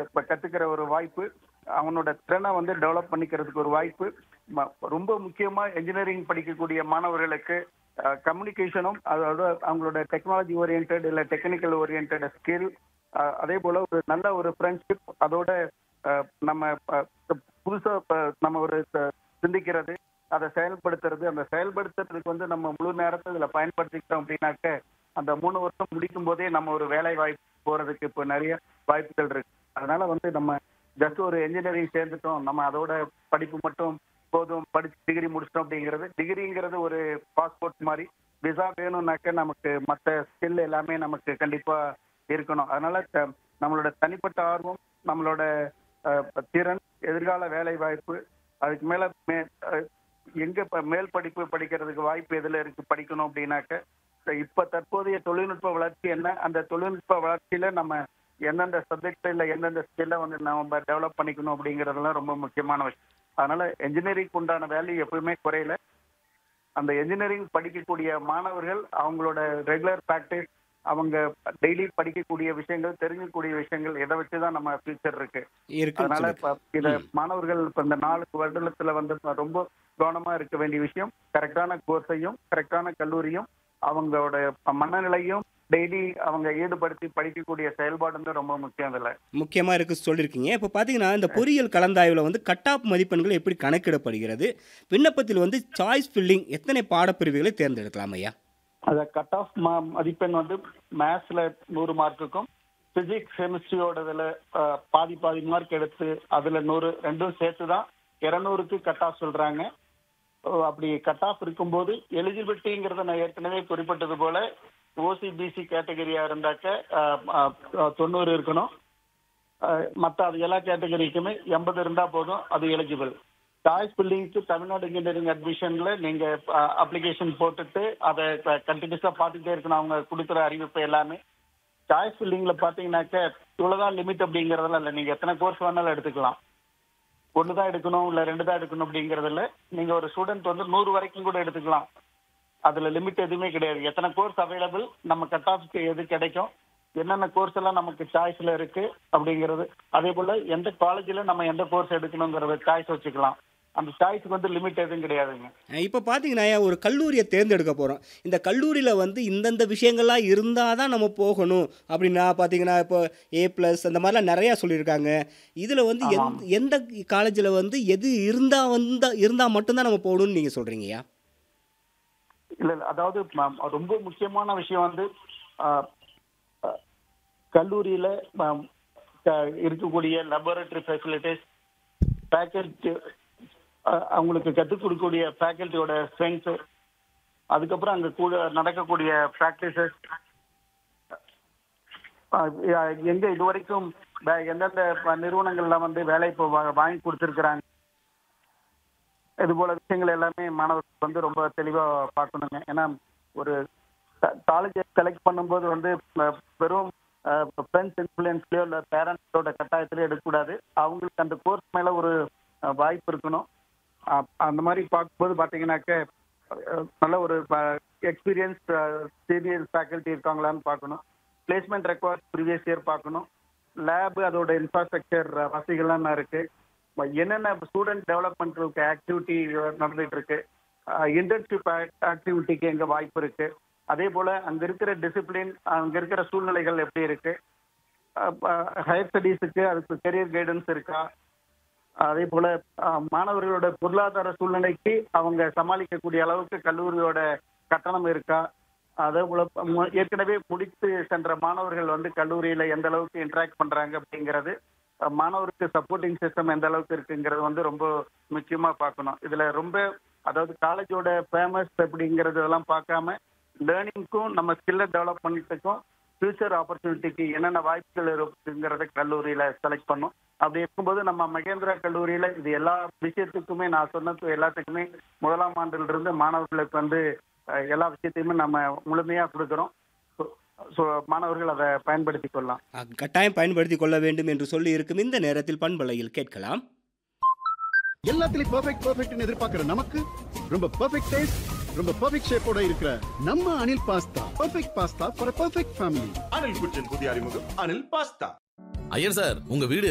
இப்ப கத்துக்கிற ஒரு வாய்ப்பு அவனோட திறனை வந்து டெவலப் பண்ணிக்கிறதுக்கு ஒரு வாய்ப்பு ம- ரொம்ப முக்கியமா இன்ஜினியரிங் படிக்கக்கூடிய மாணவர்களுக்கு கம்யூனிகேஷனும் அதோட அவங்களோட டெக்னாலஜி ஓரியன்ட் இல்ல டெக்னிக்கல் ஓரியன்ட் ஸ்கில் அதே போல ஒரு நல்ல ஒரு ஃப்ரெண்ட்ஷிப் அதோட அஹ், நம்ம அஹ், புதுசா இப்ப நம்ம ஒரு ச- சிந்திக்கிறது அதை செயல்படுத்துறது அந்த செயல்படுத்துறதுக்கு வந்து நம்ம முழு நேரத்தை இதுல பயன்படுத்திக்கிட்டோம் அப்படின்னாக்க அந்த மூணு வருஷம் முடிக்கும் போதே நம்ம ஒரு வேலை வாய்ப்பு போறதுக்கு இப்போ நிறைய வாய்ப்புகள் இருக்கு அதனால வந்து நம்ம ஜஸ்ட் ஒரு இன்ஜினியரிங் சேர்ந்துட்டோம் நம்ம அதோட படிப்பு மட்டும் போதும் படிச்சு டிகிரி முடிச்சிட்டோம் அப்படிங்கிறது டிகிரிங்கிறது ஒரு பாஸ்போர்ட் மாதிரி விசா வேணும்னாக்க நமக்கு மற்ற ஸ்கில் எல்லாமே நமக்கு கண்டிப்பா இருக்கணும் அதனால த- நம்மளோட தனிப்பட்ட ஆர்வம் நம்மளோட அஹ், திறன் எதிர்கால வேலை வாய்ப்பு அதுக்கு மேல மே- அஹ், எங்க இப்ப மேல் படிப்பு படிக்கிறதுக்கு வாய்ப்பு எதுல இருக்கு படிக்கணும் அப்படின்னாக்க இப்ப- இப்ப தற்போதைய தொழில்நுட்ப வளர்ச்சி என்ன அந்த தொழில்நுட்ப வளர்ச்சியில நம்ம எந்தெந்த சப்ஜெக்ட் இல்ல எந்தெந்த ஸ்கில்ல வந்து நம்ம டெவலப் பண்ணிக்கணும் அப்படிங்கறதெல்லாம் ரொம்ப முக்கியமான விஷயம் அதனால என்ஜினியரிங் உண்டான வேல்யூ எப்பவுமே குறையல அந்த என்ஜினியரிங் படிக்கக்கூடிய மாணவர்கள் அவங்களோட ரெகுலர் ப்ராக்டிஸ் அவங்க டெய்லி படிக்கக்கூடிய விஷயங்கள் தெரிஞ்சக்கூடிய விஷயங்கள் எதை வச்சுதான் நம்ம ஃபியூச்சர் இருக்கு இருக்குன்னு அதனால சொல்லி இப்ப இத மாணவர்கள் இப்ப இந்த நாலு வருடத்துல வந்து இப்ப ரொம்ப கவனமா இருக்க வேண்டிய விஷயம் கரெக்டான கோர்ஸையும் கரெக்டான கல்லூரியும் அவங்களோட மனநிலையும் டெய்லி அவங்க ஈடுபடுத்தி படிக்கக்கூடிய செயல்பாடு வந்து ரொம்ப முக்கியம் இதுல முக்கியமாக இருக்கு சொல்லியிருக்கீங்க இப்போ பார்த்தீங்கன்னா இந்த பொறியியல் கலந்தாய்வில் வந்து கட் ஆஃப் மதிப்பெண்கள் எப்படி கணக்கிடப்படுகிறது விண்ணப்பத்தில் வந்து சாய்ஸ் ஃபில்லிங் எத்தனை பாடப்பிரிவுகளை தேர்ந்தெடுக்கலாம் ஐயா அத கட் ஆஃப் மதிப்பெண் வந்து மேத்ஸ்ல நூறு மார்க்குக்கும் பிசிக்ஸ் கெமிஸ்ட்ரியோட இதுல அஹ், பாதி பாதி மார்க் எடுத்து அதுல நூறு ரெண்டும் சேர்த்து தான் இருநூறுக்கு கட் ஆஃப் சொல்றாங்க ஓ, அப்படி கட் ஆஃப் இருக்கும்போது எலிஜிபிலிட்டிங்கிறத நான் ஏற்கனவே குறிப்பிட்டது போல ஓசி பிசி கேட்டகரியா இருந்தாக்க அஹ், அஹ், தொண்ணூறு இருக்கணும் அஹ், மத்த அது எல்லா கேட்டகரிக்குமே எண்பது இருந்தா போதும் அது எலிஜிபிள் சாய்ஸ் பில்டிங்க்கு தமிழ்நாடு இன்ஜினியரிங் அட்மிஷன்ல நீங்க அப்ளிகேஷன் போட்டுட்டு அதை கண்டினியூஸா பார்த்துட்டே இருக்கணும் அவங்க கொடுக்குற அறிவிப்பு எல்லாமே சாய்ஸ் பில்டிங்ல பாத்தீங்கன்னாக்க இவ்வளவுதான் லிமிட் அப்படிங்கறதெல்லாம் இல்ல நீங்க எத்தனை கோர்ஸ் வேணாலும் எடுத்துக்கலாம் ஒன்று தான் எடுக்கணும் இல்ல ரெண்டு தான் எடுக்கணும் அப்படிங்கறது இல்ல நீங்க ஒரு ஸ்டூடெண்ட் வந்து நூறு வரைக்கும் கூட எடுத்துக்கலாம் அதுல லிமிட் எதுவுமே கிடையாது எத்தனை கோர்ஸ் அவைலபிள் நம்ம கட் ஆஃப்க்கு எது கிடைக்கும் என்னென்ன கோர்ஸ் எல்லாம் நமக்கு சாய்ஸ்ல இருக்கு அப்படிங்கிறது அதே போல எந்த காலேஜ்ல நம்ம எந்த கோர்ஸ் எடுக்கணுங்கிறத சாய்ஸ் வச்சுக்கலாம் அந்த சாய்ஸ்க்கு வந்து லிமிட் எதுவும் கிடையாதுங்க இப்போ பார்த்தீங்கன்னா ஐயா, ஒரு கல்லூரியை தேர்ந்தெடுக்க போகிறோம் இந்த கல்லூரியில் வந்து இந்தந்த விஷயங்கள்லாம் இருந்தால் தான் நம்ம போகணும் அப்படின்னா பார்த்தீங்கன்னா இப்போ ஏ ப்ளஸ் அந்த மாதிரிலாம் நிறையா சொல்லியிருக்காங்க இதில் வந்து ஆமாம். எந்த எந்த காலேஜில் வந்து எது இருந்தால் வந்தா இருந்தால் மட்டும்தான் நம்ம போகணும்னு நீங்கள் சொல்கிறீங்கய்யா இல்ல இல்ல அதாவது ம- ரொம்ப முக்கியமான விஷயம் வந்து ஆஹ், ஆஹ், கல்லூரியில ம- க- இருக்கக்கூடிய லெபரட்டரி ஃபெசிலிட்டிஸ் ஃபேக்கல்டி அவங்களுக்கு கற்றுக் கொடுக்கக்கூடிய ஃபேக்கல்ட்டியோட ஸ்ட்ரென்த் அதுக்கப்புறம் அங்க கூட நடக்கக்கூடிய ப்ராக்டிசஸ் எங்க இது வரைக்கும் வே- எந்தெந்த ப- நிறுவனங்கள்ல வந்து வேலை இப்போ வா- வாங்கி கொடுத்துருக்குறாங்க இது போல விஷயங்கள் எல்லாமே மாணவர்கள் வந்து ரொம்ப தெளிவா பார்க்கணுங்க ஏன்னா ஒரு காலேஜ் செலக்ட் பண்ணும்போது வந்து அஹ், வெறும் ஃப்ரெண்ட்ஸ் இன்ஃப்ளூயன்ஸ்லயோ இல்லை பேரண்ட்ஸோட கட்டாயத்திலயோ எடுக்கக்கூடாது அவங்களுக்கு அந்த கோர்ஸ் மேல ஒரு அஹ், வாய்ப்பு இருக்கணும் அஹ், அந்த மாதிரி பார்க்கும்போது பார்த்தீங்கன்னாக்க அஹ், நல்ல ஒரு எக்ஸ்பீரியன்ஸ் சீனியர் ஃபேக்கல்ட்டி இருக்காங்களான்னு பார்க்கணும் பிளேஸ்மெண்ட் ரெக்கார்ட் ப்ரீவியஸ் இயர் பார்க்கணும் லேப் அதோட இன்ஃப்ராஸ்ட்ரக்சர் வசதிகள்லாம் இருக்கு ம- என்னென்ன ஸ்டூடெண்ட் டெவலப்மெண்ட் ஆக்டிவிட்டி நடந்துட்டு இருக்கு இன்டர்ன்ஷிப் ஆக்டிவிட்டிக்கு எங்க வாய்ப்பு இருக்கு அதே போல அங்க இருக்கிற டிசிப்ளின் அங்க இருக்கிற சூழ்நிலைகள் எப்படி இருக்கு ஹையர் ஸ்டடீஸுக்கு அதுக்கு கெரியர் கைடன்ஸ் இருக்கா அதே போல அஹ், மாணவர்களோட பொருளாதார சூழ்நிலைக்கு அவங்க சமாளிக்கக்கூடிய அளவுக்கு கல்லூரியோட கட்டணம் இருக்கா அதே போல மு- ஏற்கனவே முடித்து சென்ற மாணவர்கள் வந்து கல்லூரியில எந்த அளவுக்கு இன்டராக்ட் பண்றாங்க அப்படிங்கிறது அஹ், மாணவருக்கு சப்போர்ட்டிங் சிஸ்டம் எந்த அளவுக்கு இருக்குங்கிறது வந்து ரொம்ப முக்கியமா பார்க்கணும் இதுல ரொம்ப அதாவது காலேஜோட ஃபேமஸ் அப்படிங்கிறது எல்லாம் பார்க்காம லேர்னிங்க்கும் நம்ம ஸ்கில்லை டெவலப் பண்ணிட்டுக்கும் ஃபியூச்சர் ஆப்பர்ச்சுனிட்டிக்கு என்னென்ன வாய்ப்புகள் இருக்குங்கிறத கல்லூரியில செலக்ட் பண்ணும் அப்படி இருக்கும்போது நம்ம மகேந்திரா கல்லூரியில இது எல்லா விஷயத்துக்குமே நான் சொன்னது எல்லாத்துக்குமே முதலாம் ஆண்டில் இருந்து மாணவர்களுக்கு வந்து அஹ், எல்லா விஷயத்தையுமே நம்ம முழுமையா கொடுக்குறோம் ஸோ மாணவர்கள் அதை பயன்படுத்தி கொள்ளலாம் அஹ், கட்டாயம் பயன்படுத்தி கொள்ள வேண்டும் என்று சொல்லி இருக்கும் இந்த நேரத்தில் பண்பலையில் கேட்கலாம் எல்லாத்துலயும் பெர்ஃபெக்ட் பெர்ஃபெக்ட்னு எதிர்பார்க்கிற நமக்கு ரொம்ப பெர்ஃபெக்ட் டேஸ்ட் ரொம்ப பெர்ஃபெக்ட் ஷேப்போட இருக்கிற நம்ம Anil pasta perfect pasta for perfect family Anil kitchen புதிய அறிமுகம் அனில் பாஸ்தா ஐயர் சார் உங்க வீடு